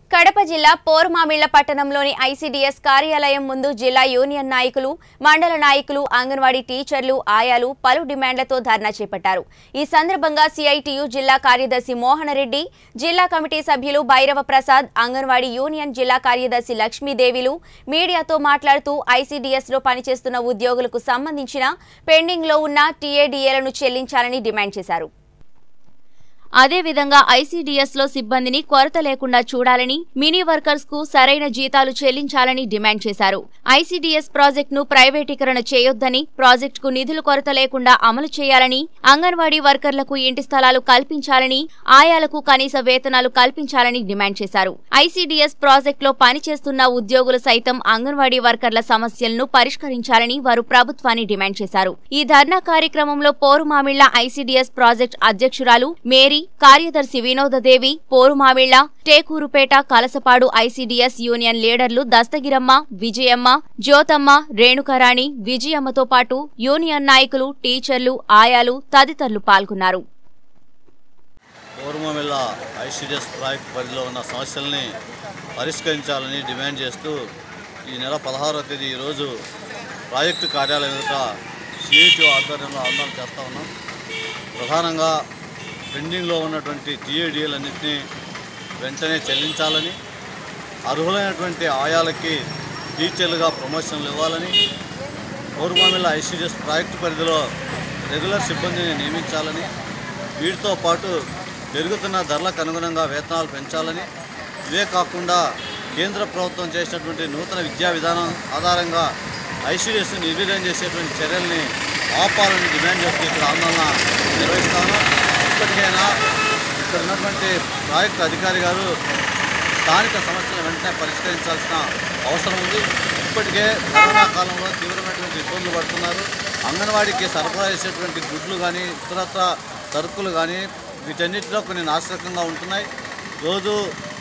కడప జిల్లా పోరుమామిళ్ల పట్టణంలోని ఐసీడీఎస్ కార్యాలయం ముందు జిల్లా యూనియన్ నాయకులు మండల నాయకులు అంగన్వాడీ టీచర్లు ఆయాలు పలు డిమాండ్లతో ధర్నా చేపట్టారు ఈ సందర్భంగా సిఐటియు జిల్లా కార్యదర్శి మోహనరెడ్డి జిల్లా కమిటీ సభ్యులు భైరవ ప్రసాద్ అంగన్వాడీ యూనియన్ జిల్లా కార్యదర్శి లక్ష్మీదేవిలు మీడియాతో మాట్లాడుతూ ఐసీడీఎస్ లో పనిచేస్తున్న ఉద్యోగులకు సంబంధించిన పెండింగ్ లో ఉన్న టీఏడీఏలను చెల్లించాలని డిమాండ్ చేశారు అదేవిధంగా ఐసీడీఎస్ లో సిబ్బందిని కొరత లేకుండా చూడాలని మినీ వర్కర్స్ కు సరైన జీతాలు చెల్లించాలని డిమాండ్ చేశారు ఐసీడీఎస్ ప్రాజెక్ట్ ను ప్రైవేటీకరణ చేయొద్దని ప్రాజెక్ట్ కు నిధులు కొరత లేకుండా అమలు చేయాలని అంగన్వాడీ వర్కర్లకు ఇంటి స్థలాలు కల్పించాలని ఆయాలకు కనీస వేతనాలు కల్పించాలని డిమాండ్ చేశారు ఐసీడీఎస్ ప్రాజెక్ట్ లో పనిచేస్తున్న ఉద్యోగులు సైతం అంగన్వాడీ వర్కర్ల సమస్యలను పరిష్కరించాలని వారు ప్రభుత్వాన్ని డిమాండ్ చేశారు ఈ ధర్నా కార్యక్రమంలో పోరుమామిళ్ల ఐసీడీఎస్ ప్రాజెక్ట్ అధ్యక్షురాలు మేరీ కార్యదర్శి వినోదదేవి పోరుమామిళ్ల టేకూరుపేట కలసపాడు ఐసీడీఎస్ యూనియన్ లీడర్లు దస్తగిరమ్మ విజయమ్మ జ్యోతమ్మ రేణుకరాణి విజయమ్మతో పాటు యూనియన్ నాయకులు టీచర్లు ఆయాలు తదితరులు పాల్గొన్నారు పూర్వమిల్ల ఐసీడీఎస్ ప్రాజెక్ట్ పరిధిలో ఉన్న సమస్యల్ని పరిష్కరించాలని డిమాండ్ చేస్తూ ఈ నెల పదహారవ తేదీ ఈరోజు ప్రాజెక్టు కార్యాలయం ఎదుట సిఐటి ఆధ్వర్యంలో ఆందోళన చేస్తూ ఉన్నాం ప్రధానంగా పెండింగ్లో ఉన్నటువంటి టీఏడీఎలన్నింటినీ వెంటనే చెల్లించాలని అర్హులైనటువంటి ఆయాలకి టీచర్లుగా ప్రమోషన్లు ఇవ్వాలని పౌర్వామిల ఐసీడీఎస్ ప్రాజెక్టు పరిధిలో రెగ్యులర్ సిబ్బందిని నియమించాలని వీటితో పాటు పెరుగుతున్న ధరలకు అనుగుణంగా వేతనాలు పెంచాలని ఇవే కాకుండా కేంద్ర ప్రభుత్వం చేసినటువంటి నూతన విద్యా విధానం ఆధారంగా ఐసీడీఎస్ నిర్వీర్యం చేసేటువంటి చర్యల్ని ఆపాలని డిమాండ్ చేస్తూ ఇక్కడ ఆందోళన నిర్వహిస్తాను ఇప్పటికైనా ఇక్కడ ఉన్నటువంటి ప్రాజెక్టు అధికారి గారు స్థానిక సమస్యలను వెంటనే పరిష్కరించాల్సిన అవసరం ఉంది ఇప్పటికే కరోనా కాలంలో తీవ్రమైనటువంటి ఇబ్బందులు పడుతున్నారు అంగన్వాడీకి సరఫరా చేసేటువంటి గుడ్లు కానీ ఇతరత్ర సరుకులు కానీ వీటన్నిటిలో కొన్ని నాశరకంగా ఉంటున్నాయి రోజు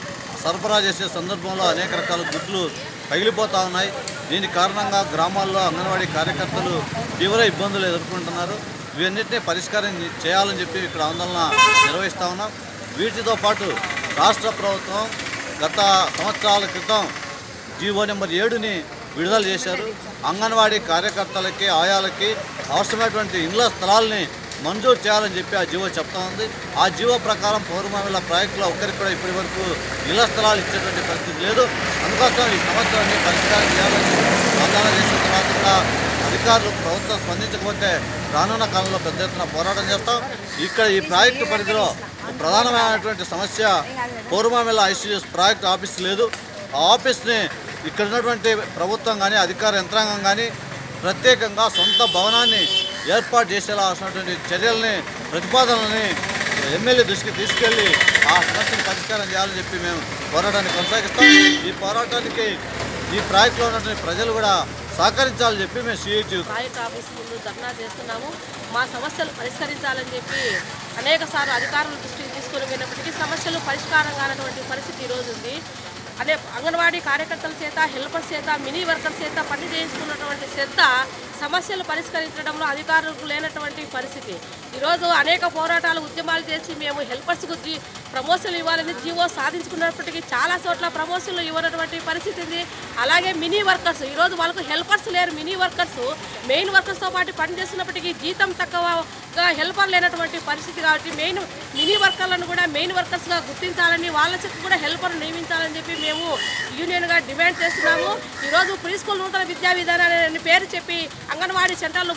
సరఫరా చేసే సందర్భంలో అనేక రకాల గుడ్లు పగిలిపోతూ ఉన్నాయి దీని కారణంగా గ్రామాల్లో అంగన్వాడీ కార్యకర్తలు తీవ్ర ఇబ్బందులు ఎదుర్కొంటున్నారు ఇవన్నిటినీ పరిష్కారం చేయాలని చెప్పి ఇక్కడ ఆందోళన నిర్వహిస్తూ ఉన్నాం వీటితో పాటు రాష్ట్ర ప్రభుత్వం గత సంవత్సరాల క్రితం జీవో నెంబర్ ఏడుని విడుదల చేశారు అంగన్వాడీ కార్యకర్తలకి ఆయాలకి అవసరమైనటువంటి ఇండ్ల స్థలాల్ని మంజూరు చేయాలని చెప్పి ఆ జీవో చెప్తా ఉంది ఆ జీవో ప్రకారం పౌరమామిల ప్రాజెక్టులో ఒక్కరికి కూడా ఇప్పటి వరకు ఇళ్ల స్థలాలు ఇచ్చేటువంటి పరిస్థితి లేదు అందుకోసం ఈ సమస్యలన్నీ పరిష్కారం చేయాలని ఆందోళన చేసిన తర్వాత కూడా అధికారులు ప్రభుత్వం స్పందించకపోతే రానున్న కాలంలో పెద్ద ఎత్తున పోరాటం చేస్తాం ఇక్కడ ఈ ప్రాజెక్టు పరిధిలో ప్రధానమైనటువంటి సమస్య పౌరమామిల ఐసీఎస్ ప్రాజెక్ట్ ఆఫీస్ లేదు ఆ ఆఫీస్ని ఇక్కడ ఉన్నటువంటి ప్రభుత్వం కానీ అధికార యంత్రాంగం కానీ ప్రత్యేకంగా సొంత భవనాన్ని ఏర్పాటు చేసేలా అవసరమైనటువంటి చర్యల్ని ప్రతిపాదనలని ఎమ్మెల్యే దృష్టికి తీసుకెళ్లి ఆ సమస్యను పరిష్కారం చేయాలని చెప్పి మేము పోరాటాన్ని కొనసాగిస్తాం ఈ పోరాటానికి ఈ ప్రాజెక్టులో ఉన్నటువంటి ప్రజలు కూడా సహకరించాలని చెప్పి మేము సిఐటి ప్రాజెక్ట్ ఆఫీస్ ముందు ధర్నా చేస్తున్నాము మా సమస్యలు పరిష్కరించాలని చెప్పి అనేక సార్లు అధికారుల దృష్టికి తీసుకొని పోయినప్పటికీ సమస్యలు పరిష్కారం కానటువంటి పరిస్థితి ఈరోజు ఉంది అదే అంగన్వాడీ కార్యకర్తల చేత హెల్పర్స్ చేత మినీ వర్కర్స్ చేత పని చేయించుకున్నటువంటి శ్రద్ధ సమస్యలు పరిష్కరించడంలో అధికారులకు లేనటువంటి పరిస్థితి ఈరోజు అనేక పోరాటాలు ఉద్యమాలు చేసి మేము హెల్పర్స్కు జీ ప్రమోషన్లు ఇవ్వాలని జీవో సాధించుకున్నప్పటికీ చాలా చోట్ల ప్రమోషన్లు ఇవ్వనటువంటి పరిస్థితి ఉంది అలాగే మినీ వర్కర్స్ ఈరోజు వాళ్ళకు హెల్పర్స్ లేరు మినీ వర్కర్స్ మెయిన్ వర్కర్స్తో పాటు పనిచేస్తున్నప్పటికీ జీతం తక్కువగా హెల్పర్ లేనటువంటి పరిస్థితి కాబట్టి మెయిన్ మినీ వర్కర్లను కూడా మెయిన్ వర్కర్స్గా గుర్తించాలని వాళ్ళ చెక్కు కూడా హెల్పర్ నియమించాలని చెప్పి మేము యూనియన్గా డిమాండ్ చేస్తున్నాము ఈరోజు ప్రీ స్కూల్ నూతన విద్యా విధానాన్ని పేరు చెప్పి అంగన్వాడీ సెంటర్లు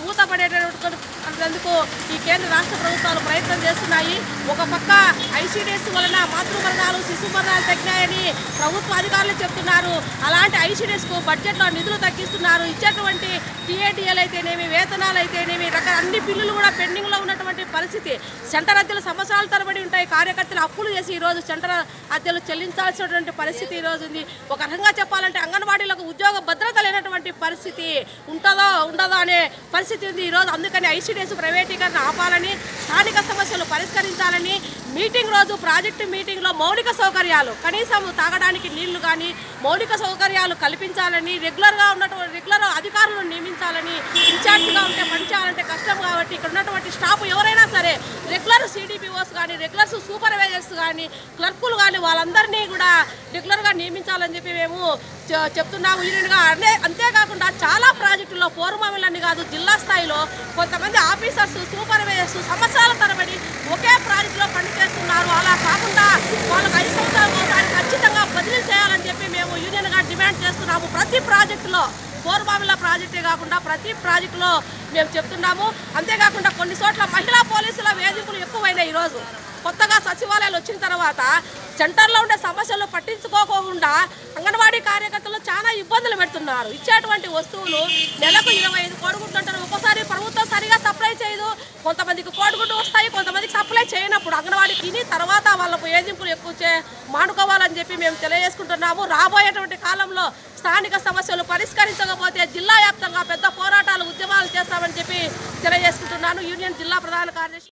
మూతపడేటందుకు ఈ కేంద్ర రాష్ట్ర ప్రభుత్వాలు ప్రయత్నం చేస్తున్నాయి ఒక పక్క ఐసీడీఎస్ వలన మాతృమరణాలు శిశు మరణాలు తగ్గినాయని ప్రభుత్వ అధికారులు చెప్తున్నారు అలాంటి ఐసీడీఎస్కు బడ్జెట్లో నిధులు తగ్గిస్తున్నారు ఇచ్చేటువంటి టీఏటీఎల్ అయితేనేమి వేతనాలు అయితేనేమి రకాల అన్ని బిల్లులు కూడా పెండింగ్లో ఉన్నటువంటి పరిస్థితి సెంటర్ అద్దెలు సంవత్సరాల తరబడి ఉంటాయి కార్యకర్తలు అప్పులు చేసి ఈరోజు సెంటర్ అద్దెలు చెల్లించాల్సినటువంటి పరిస్థితి ఈరోజు ఉంది ఒక రకంగా చెప్పాలంటే అంగన్వాడీలకు ఉద్యోగ భద్రత లేనటువంటి పరిస్థితి ఉంటుందో ఉండదో అనే పరిస్థితి ఉంది ఈరోజు అందుకని ఐసీడీఎస్ ప్రైవేటీకరణ ఆపాలని స్థానిక సమస్యలు పరిష్కరించాలని మీటింగ్ రోజు ప్రాజెక్టు మీటింగ్లో మౌలిక సౌకర్యాలు కనీసం తాగడానికి నీళ్లు కానీ మౌలిక సౌకర్యాలు కల్పించాలని రెగ్యులర్గా ఉన్నటువంటి రెగ్యులర్ అధికారులను నియమించాలని ఇన్ఛార్జ్గా ఉంటే పనిచేయాలంటే కష్టం కాబట్టి ఇక్కడ ఉన్నటువంటి స్టాఫ్ ఎవరైనా సరే రెగ్యులర్ సిడిపిఓస్ కానీ రెగ్యులర్ సూపర్వైజర్స్ కానీ క్లర్కులు కానీ వాళ్ళందరినీ కూడా రెగ్యులర్గా నియమించాలని చెప్పి మేము చె- చెప్తున్నాము యూనియన్గా అనే అంతేకాకుండా చాలా ప్రాజెక్టుల్లో పూర్వమిలని కాదు జిల్లా స్థాయిలో కొంతమంది ఆఫీసర్స్ సూపర్వైజర్స్ సంవత్సరాల తరబడి ఒకే ప్రాజెక్టులో పనిచేస్తున్నారు అలా కాకుండా వాళ్ళకి ఐదు సంవత్సరాలు ఒకసారి ఖచ్చితంగా బదిలీ చేయాలని చెప్పి మేము యూనియన్గా డిమాండ్ చేస్తున్నాము ప్రతి ప్రాజెక్టులో బోర్బావిల ప్రాజెక్టే కాకుండా ప్రతి ప్రాజెక్టులో మేము చెప్తున్నాము అంతేకాకుండా కొన్ని చోట్ల మహిళా పోలీసుల వేధింపులు ఎక్కువైనాయి ఈరోజు కొత్తగా సచివాలయాలు వచ్చిన తర్వాత సెంటర్లో ఉండే సమస్యలు పట్టించుకోకుండా అంగన్వాడీ కార్యకర్తలు చాలా ఇబ్బందులు పెడుతున్నారు ఇచ్చేటువంటి వస్తువులు నెలకు ఇరవై ఐదు కోడిగుడ్లు ఒక్కోసారి ప్రభుత్వం సరిగా సప్లై చేయదు కొంతమందికి కోడిగుడ్డు వస్తాయి కొంతమందికి సప్లై చేయనప్పుడు అంగన్వాడీ తిని తర్వాత వాళ్ళకు వేధింపులు ఎక్కువ చే మానుకోవాలని చెప్పి మేము తెలియజేసుకుంటున్నాము రాబోయేటువంటి కాలంలో స్థానిక సమస్యలు పరిష్కరించకపోతే జిల్లా వ్యాప్తంగా పెద్ద పోరాటాలు ఉద్యమాలు చేస్తామని చెప్పి తెలియజేసుకుంటున్నాను యూనియన్ జిల్లా ప్రధాన కార్యదర్శి